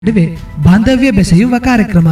ನಡುವೆ ಬಾಂಧವ್ಯ ಬೆಸೆಯುವ ಕಾರ್ಯಕ್ರಮ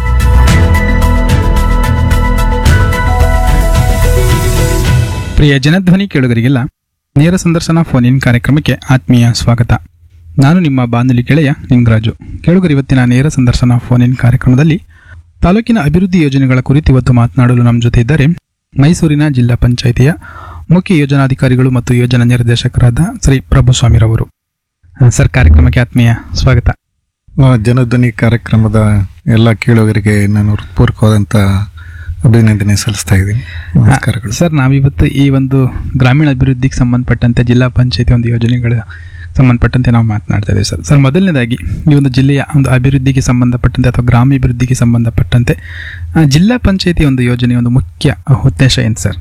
ಪ್ರಿಯ ಜನಧ್ವನಿ ಕೇಳುಗರಿಗೆಲ್ಲ ನೇರ ಸಂದರ್ಶನ ಫೋನ್ ಇನ್ ಕಾರ್ಯಕ್ರಮಕ್ಕೆ ಆತ್ಮೀಯ ಸ್ವಾಗತ ನಾನು ನಿಮ್ಮ ಬಾನುಲಿ ಗೆಳೆಯ ನಿಂಗರಾಜು ಕೇಳುಗರು ಇವತ್ತಿನ ನೇರ ಸಂದರ್ಶನ ಫೋನ್ ಇನ್ ಕಾರ್ಯಕ್ರಮದಲ್ಲಿ ತಾಲೂಕಿನ ಅಭಿವೃದ್ಧಿ ಯೋಜನೆಗಳ ಕುರಿತು ಇವತ್ತು ಮಾತನಾಡಲು ನಮ್ಮ ಜೊತೆ ಇದ್ದಾರೆ ಮೈಸೂರಿನ ಜಿಲ್ಲಾ ಪಂಚಾಯಿತಿಯ ಮುಖ್ಯ ಯೋಜನಾಧಿಕಾರಿಗಳು ಮತ್ತು ಯೋಜನಾ ನಿರ್ದೇಶಕರಾದ ಶ್ರೀ ಪ್ರಭುಸ್ವಾಮಿರವರು ಆ, ಸರ್ ಕಾರ್ಯಕ್ರಮಕ್ಕೆ ಆತ್ಮೀಯ ಸ್ವಾಗತ ಆ, ಜನಧ್ವನಿ ಕಾರ್ಯಕ್ರಮದ ಎಲ್ಲ ಕೇಳುಗರಿಗೆ ನಾನು ಹೃತ್ಪೂರ್ವಕವಾದಂಥ ಅಭಿನಂದನೆ ಸಲ್ಲಿಸ್ತಾ ಇದ್ದೀನಿ ನಮಸ್ಕಾರಗಳು ಸರ್ ನಾವಿವತ್ತು ಈ ಒಂದು ಗ್ರಾಮೀಣ ಅಭಿವೃದ್ಧಿಗೆ ಸಂಬಂಧಪಟ್ಟಂತೆ ಜಿಲ್ಲಾ ಪಂಚಾಯತಿ ಒಂದು ಯೋಜನೆಗಳ ಸಂಬಂಧಪಟ್ಟಂತೆ ನಾವು ಮಾತನಾಡ್ತಾ ಇದ್ದೀವಿ ಸರ್ ಸರ್ ಮೊದಲನೇದಾಗಿ ಈ ಒಂದು ಜಿಲ್ಲೆಯ ಒಂದು ಅಭಿವೃದ್ಧಿಗೆ ಸಂಬಂಧಪಟ್ಟಂತೆ ಅಥವಾ ಗ್ರಾಮಾಭಿವೃದ್ಧಿಗೆ ಸಂಬಂಧಪಟ್ಟಂತೆ ಆ, ಜಿಲ್ಲಾ ಪಂಚಾಯತಿ ಒಂದು ಯೋಜನೆ ಒಂದು ಮುಖ್ಯ ಉದ್ದೇಶ ಏನು ಸರ್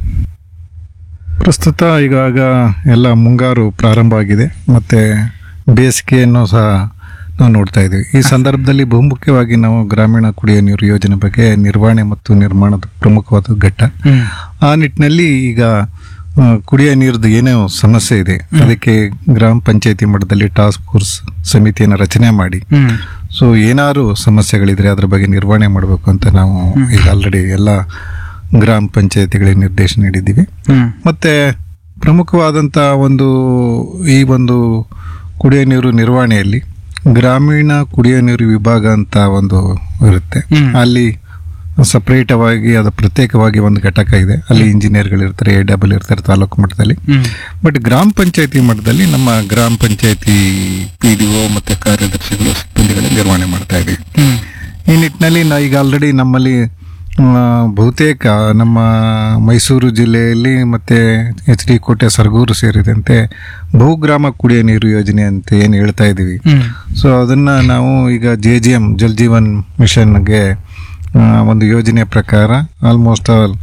ಪ್ರಸ್ತುತ ಈಗಾಗ ಎಲ್ಲ ಮುಂಗಾರು ಪ್ರಾರಂಭ ಆಗಿದೆ ಮತ್ತೆ ಬೇಸಿಗೆಯನ್ನು ಸಹ ನಾವು ನೋಡ್ತಾ ಇದ್ದೀವಿ ಈ ಸಂದರ್ಭದಲ್ಲಿ ಬಹುಮುಖ್ಯವಾಗಿ ನಾವು ಗ್ರಾಮೀಣ ಕುಡಿಯುವ ನೀರು ಯೋಜನೆ ಬಗ್ಗೆ ನಿರ್ವಹಣೆ ಮತ್ತು ನಿರ್ಮಾಣದ ಪ್ರಮುಖವಾದ ಘಟ್ಟ ಆ ನಿಟ್ಟಿನಲ್ಲಿ ಈಗ ಆ, ಕುಡಿಯೋ ನೀರದ್ದು ಏನೋ ಸಮಸ್ಯೆ ಇದೆ ಅದಕ್ಕೆ ಗ್ರಾಮ ಪಂಚಾಯತಿ ಮಟ್ಟದಲ್ಲಿ ಟಾಸ್ಕ್ ಫೋರ್ಸ್ ಸಮಿತಿಯನ್ನು ರಚನೆ ಮಾಡಿ ಹ್ಮ್ ಸೊ ಏನಾದ್ರು ಸಮಸ್ಯೆಗಳಿದ್ರೆ ಅದ್ರ ಬಗ್ಗೆ ನಿರ್ವಹಣೆ ಮಾಡಬೇಕು ಅಂತ ನಾವು ಈಗ ಆಲ್ರೆಡಿ ಎಲ್ಲ ಗ್ರಾಮ ಪಂಚಾಯತಿಗಳಿಗೆ ನಿರ್ದೇಶನ ನೀಡಿದ್ದೀವಿ ಹ್ಮ್ ಮತ್ತೆ ಪ್ರಮುಖವಾದಂಥ ಒಂದು ಈ ಒಂದು ಕುಡಿಯೋ ನೀರು ನಿರ್ವಹಣೆಯಲ್ಲಿ ಗ್ರಾಮೀಣ ಕುಡಿಯೋ ನೀರು ವಿಭಾಗ ಅಂತ ಒಂದು ಇರುತ್ತೆ ಹ್ಮ್. ಅಲ್ಲಿ ಸಪ್ರೇಟವಾಗಿ ಅದು ಪ್ರತ್ಯೇಕವಾಗಿ ಒಂದು ಘಟಕ ಇದೆ ಅಲ್ಲಿ ಇಂಜಿನಿಯರ್ಗಳು ಇರ್ತಾರೆ ಎ ಡಬಲ್ ಇರ್ತಾರೆ ತಾಲೂಕು ಮಟ್ಟದಲ್ಲಿ ಹ್ಮ್ ಬಟ್ ಗ್ರಾಮ ಪಂಚಾಯತಿ ಮಟ್ಟದಲ್ಲಿ ನಮ್ಮ ಗ್ರಾಮ ಪಂಚಾಯತಿ ಪಿ ಡಿ ಒ ಮತ್ತೆ ಕಾರ್ಯದರ್ಶಿಗಳು ಸಿಬ್ಬಂದಿಗಳು ನಿರ್ವಹಣೆ ಮಾಡ್ತಾ ಇದ್ದೀವಿ ಹ್ಮ್ ಈ ನಿಟ್ಟಿನಲ್ಲಿ ನಾ ಈಗ ಆಲ್ರೆಡಿ ನಮ್ಮಲ್ಲಿ ಆ, ಬಹುತೇಕ ನಮ್ಮ ಮೈಸೂರು ಜಿಲ್ಲೆಯಲ್ಲಿ ಮತ್ತೆ ಎಚ್ ಡಿ ಕೋಟೆ ಸರಗೂರು ಸೇರಿದಂತೆ ಬಹುಗ್ರಾಮ ಕುಡಿಯೋ ನೀರು ಯೋಜನೆ ಅಂತ ಏನು ಹೇಳ್ತಾ ಇದ್ದೀವಿ ಹ್ಮ್ ಸೊ ಅದನ್ನ ನಾವು ಈಗ J G M Jal Jeevan ಮಿಷನ್ಗೆ ಆ, ಒಂದು ಯೋಜನೆ ಪ್ರಕಾರ ಆಲ್ಮೋಸ್ಟ್ ಆಲ್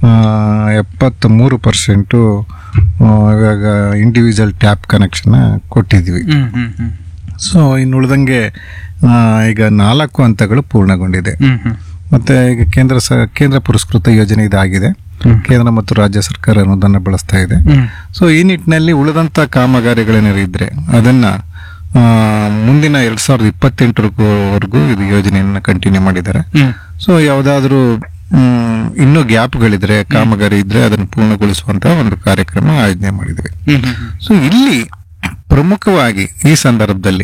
ಎಪ್ಪತ್ತ ಮೂರು ಪರ್ಸೆಂಟು ಇವಾಗ ಇಂಡಿವಿಜುವಲ್ ಟ್ಯಾಪ್ ಕನೆಕ್ಷನ್ ಕೊಟ್ಟಿದ್ವಿ ಹ್ಮ್ ಹ್ಮ್ ಹ್ಮ್ ಸೊ ಇನ್ನು ಉಳಿದಂಗೆ ಆ, ಈಗ ನಾಲ್ಕು ಹಂತಗಳು ಪೂರ್ಣಗೊಂಡಿದೆ ಹ್ಮ್ ಹ್ಮ್ ಮತ್ತೆ ಈಗ ಕೇಂದ್ರ ಸ ಕೇಂದ್ರ ಪುರಸ್ಕೃತ ಯೋಜನೆ ಇದಾಗಿದೆ ಕೇಂದ್ರ ಮತ್ತು ರಾಜ್ಯ ಸರ್ಕಾರ ಅನುದಾನ ಬಳಸ್ತಾ ಇದೆ ಹ್ಮ್ ಸೊ ಈ ನಿಟ್ಟಿನಲ್ಲಿ ಉಳಿದಂತ ಕಾಮಗಾರಿಗಳೇನಾದ್ರು ಇದ್ರೆ ಅದನ್ನ ಆ, ಮುಂದಿನ ಎರಡ್ ಸಾವಿರದ ಇಪ್ಪತ್ತೆಂಟರವರೆಗೂ ಇದು ಯೋಜನೆಯನ್ನ ಕಂಟಿನ್ಯೂ ಮಾಡಿದ್ದಾರೆ ಹ್ಮ್ ಸೊ ಯಾವುದಾದ್ರೂ ಮ್, ಇನ್ನೂ ಗ್ಯಾಪ್ಗಳಿದ್ರೆ ಕಾಮಗಾರಿ ಇದ್ರೆ ಅದನ್ನು ಪೂರ್ಣಗೊಳಿಸುವಂತ ಒಂದು ಕಾರ್ಯಕ್ರಮ ಆಯೋಜನೆ ಮಾಡಿದ್ವಿ ಹ್ಮ್ ಹ್ಮ್ ಸೊ ಇಲ್ಲಿ ಪ್ರಮುಖವಾಗಿ ಈ ಸಂದರ್ಭದಲ್ಲಿ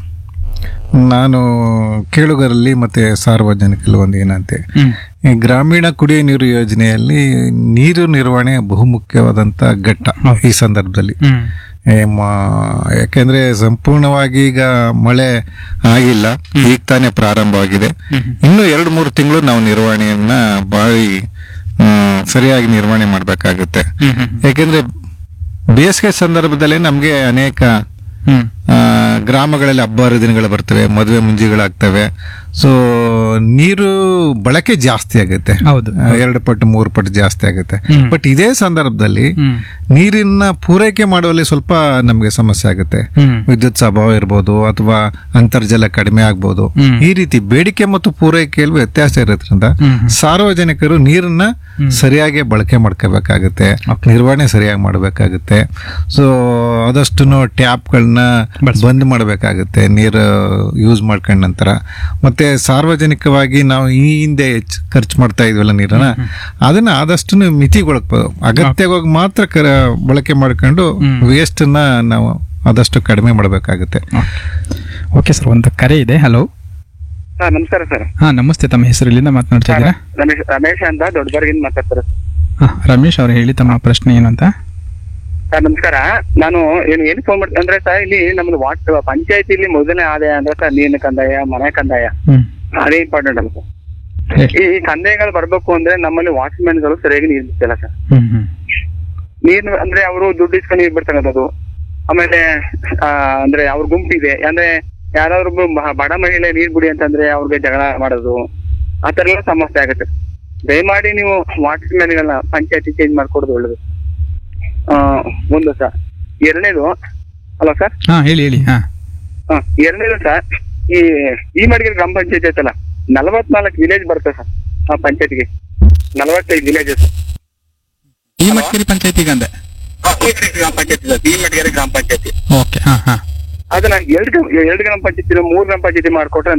ನಾನು ಕೇಳುಗರಲ್ಲಿ ಮತ್ತೆ ಸಾರ್ವಜನಿಕರಲ್ಲಿ ಒಂದು ಏನಂತೆ ಹ್ಮ್ ಈ ಗ್ರಾಮೀಣ ಕುಡಿಯುವ ನೀರು ಯೋಜನೆಯಲ್ಲಿ ನೀರು ನಿರ್ವಹಣೆ ಬಹುಮುಖ್ಯವಾದಂತ ಘಟ್ಟ ಈ ಸಂದರ್ಭದಲ್ಲಿ ಹ್ಮ್ ಏ ಮ- ಯಾಕೆಂದ್ರೆ ಸಂಪೂರ್ಣವಾಗಿ ಈಗ ಮಳೆ ಆಗಿಲ್ಲ ಈಗ ತಾನೇ ಪ್ರಾರಂಭವಾಗಿದೆ ಇನ್ನು ಎರಡು ಮೂರು ತಿಂಗಳು ನಾವು ನಿರ್ವಹಣೆಯನ್ನ ಬಾಳಿ ಮ್, ಸರಿಯಾಗಿ ನಿರ್ವಹಣೆ ಮಾಡಬೇಕಾಗುತ್ತೆ ಹ್ಮ್ ಹ್ಮ್ ಯಾಕೆಂದ್ರೆ ಬೇಸಿಗೆ ಸಂದರ್ಭದಲ್ಲಿ ನಮಗೆ ಅನೇಕ ಹ್ಮ್ ಆ, ಗ್ರಾಮಗಳಲ್ಲಿ ಹಬ್ಬ ಹರಿದಿನಗಳು ಬರ್ತವೆ ಮದುವೆ ಮುಂಜಿಗಳಾಗ್ತವೆ ಸೊ ನೀರು ಬಳಕೆ ಜಾಸ್ತಿ ಆಗುತ್ತೆ ಹೌದು ಆ, ಎರಡು ಪಟ್ಟು ಮೂರು ಪಟ್ಟು ಜಾಸ್ತಿ ಆಗುತ್ತೆ ಹ್ಮ್. ಬಟ್ ಇದೇ ಸಂದರ್ಭದಲ್ಲಿ ಹ್ಮ್ ನೀರಿನ ಪೂರೈಕೆ ಮಾಡುವಲ್ಲಿ ಸ್ವಲ್ಪ ನಮಗೆ ಸಮಸ್ಯೆ ಆಗುತ್ತೆ ಹ್ಮ್ ವಿದ್ಯುತ್ ಅಭಾವ ಇರ್ಬೋದು ಅಥವಾ ಅಂತರ್ಜಲ ಕಡಿಮೆ ಆಗ್ಬೋದು ಹ್ಮ್. ಈ ರೀತಿ ಬೇಡಿಕೆ ಮತ್ತು ಪೂರೈಕೆಯಲ್ಲಿ ವ್ಯತ್ಯಾಸ ಇರೋದ್ರಿಂದ ಹ್ಮ್ ಹ್ಮ್. ಸಾರ್ವಜನಿಕರು ನೀರನ್ನ ಸರಿಯಾಗಿ ಬಳಕೆ ಮಾಡ್ಕೋಬೇಕಾಗುತ್ತೆ ನಿರ್ವಹಣೆ ಸರಿಯಾಗಿ ಮಾಡಬೇಕಾಗುತ್ತೆ ಸೊ ಆದಷ್ಟು ಟ್ಯಾಪ್ಗಳನ್ನ ಬಂದ್ ಮಾಡಬೇಕಾಗುತ್ತೆ ನೀರು ಯೂಸ್ ಮಾಡ್ಕೊಂಡ ನಂತರ ಮತ್ತೆ ಸಾರ್ವಜನಿಕವಾಗಿ ನಾವು ಈ ಹಿಂದೆ ಹೆಚ್ಚ್ ಖರ್ಚು ಮಾಡ್ತಾ ಇದ್ವಲ್ಲ ನೀರನ್ನ ಅದನ್ನ ಆದಷ್ಟು ಮಿತಿಗೊಳಕ್ಬೋದು ಅಗತ್ಯವಾಗಿ ಮಾತ್ರ ಕರ ಬಳಕೆ ಮಾಡ್ಕೊಂಡು ವೇಸ್ಟ್ ನ ನಾವು ಆದಷ್ಟು ಕಡಿಮೆ ಮಾಡಬೇಕಾಗುತ್ತೆ ಓಕೆ ಸರ್ ಒಂದು ಕರೆ ಇದೆ ಹಲೋ ಸರ್ ನಮಸ್ಕಾರ ಸರ್ ಹಾ ನಮಸ್ತೆ ತಮ್ಮ ಹೆಸರು ಇಲ್ಲಿಂದ ಮಾತನಾಡ್ತಾ ಇದ್ದೀರಾ ರಮೇಶ್ ರಮೇಶ್ ಅಂತ ದೊಡ್ಡಬರ್ಗಿಂದ ಮಾತಾಡ್ತಾರೆ ಹಾ, ರಮೇಶ್ ಅವರು ಹೇಳಿ ತಮ್ಮ ಪ್ರಶ್ನೆ ಏನು ಅಂತ ಸರ್ ನಮಸ್ಕಾರ ನಾನು ಏನು ಏನು ಫೋನ್ ಮಾಡ್ತೀನಿ ಅಂದ್ರೆ ಸರ್ ಇಲ್ಲಿ ನಮ್ದು ವಾಟ್ ಪಂಚಾಯತಿಲಿ ಮೊದಲನೇ ಆದಾಯ ಅಂದ್ರೆ ಸರ್ ನೀರಿನ ಕಂದಾಯ ಮನೆ ಕಂದಾಯ ಹ್ಮ್ ಅದೇ ಇಂಪಾರ್ಟೆಂಟ್ ಅಲ್ಲ ಸರ್ ಹೇಳಿ ಈ ಈ ಕಂದಾಯಗಳು ಬರ್ಬೇಕು ಅಂದ್ರೆ ನಮ್ಮಲ್ಲಿ ವಾಚ್ಮ್ಯಾನ್ಗಳು ಸರಿಯಾಗಿ ನೀರು ಬಿಡ್ತಿಲ್ಲ ಸರ್ ಹ್ಮ್ ಹ್ಮ್ ನೀರು ಅಂದ್ರೆ ಅವರು ದುಡ್ಡು ಇಸ್ಕೊಂಡು ನೀರು ಬಿಡ್ತಕ್ಕಂಥದ್ದು ಆಮೇಲೆ ಆ, ಅಂದ್ರೆ ಅವ್ರ ಗುಂಪಿದೆ ಅಂದ್ರೆ ಯಾರಾದ್ರೂ ಒಬ್ರು ಬ- ಬಡ ಮಹಿಳೆ ನೀರ್ ಬಿಡಿ ಅಂತಂದ್ರೆ ಅವ್ರಿಗೆ ಜಗಳ ಮಾಡೋದು ಆ ತರ ಎಲ್ಲ ಸಮಸ್ಯೆ ಆಗುತ್ತೆ ದಯಮಾಡಿ ನೀವು ವಾಚ್ಮ್ಯಾನ್ಗಳನ್ನ ಪಂಚಾಯತಿ ಚೇಂಜ್ ಮಾಡ್ಕೊಡೋದು ಒಳ್ಳೇದು ಆ, ಒಂದು ಸರ್ ಎರಡನೇದು ಅಲ್ಲ ಸರ್ ಹಾ ಹೇಳಿ ಹೇಳಿ ಹಾ ಹಾ ಎರಡನೇದು ಸರ್ ಈ ಈ ಮಡಿಗೆ ಗ್ರಾಮ ಪಂಚಾಯತಿ ಐತಲ್ಲ ನಲವತ್ನಾಲ್ಕು ವಿಲೇಜ್ ಬರುತ್ತೆ ಸರ್ ಆ ಪಂಚಾಯತಿಗೆ ನಲವತ್ತೈದು ವಿಲೇಜಸ್ ಈ ಮಡಿಕೇರಿ ಪಂಚಾಯತಿಗೆ ಅಂದೆ ಗ್ರಾಮ ಪಂಚಾಯತಿ ಸರ್ ಈ ಮಡಿಗೆ ಗ್ರಾಮ ಪಂಚಾಯತಿ ಓಕೆ ಹಾ ಹಾ ಅದನ್ನ ಎರಡು ಎರಡು ಗ್ರಾಮ ಪಂಚಾಯತಿ ಮೂರ್ ಗ್ರಾಮ ಪಂಚಾಯತಿ ಮಾಡ್ಕೊಟ್ರೆ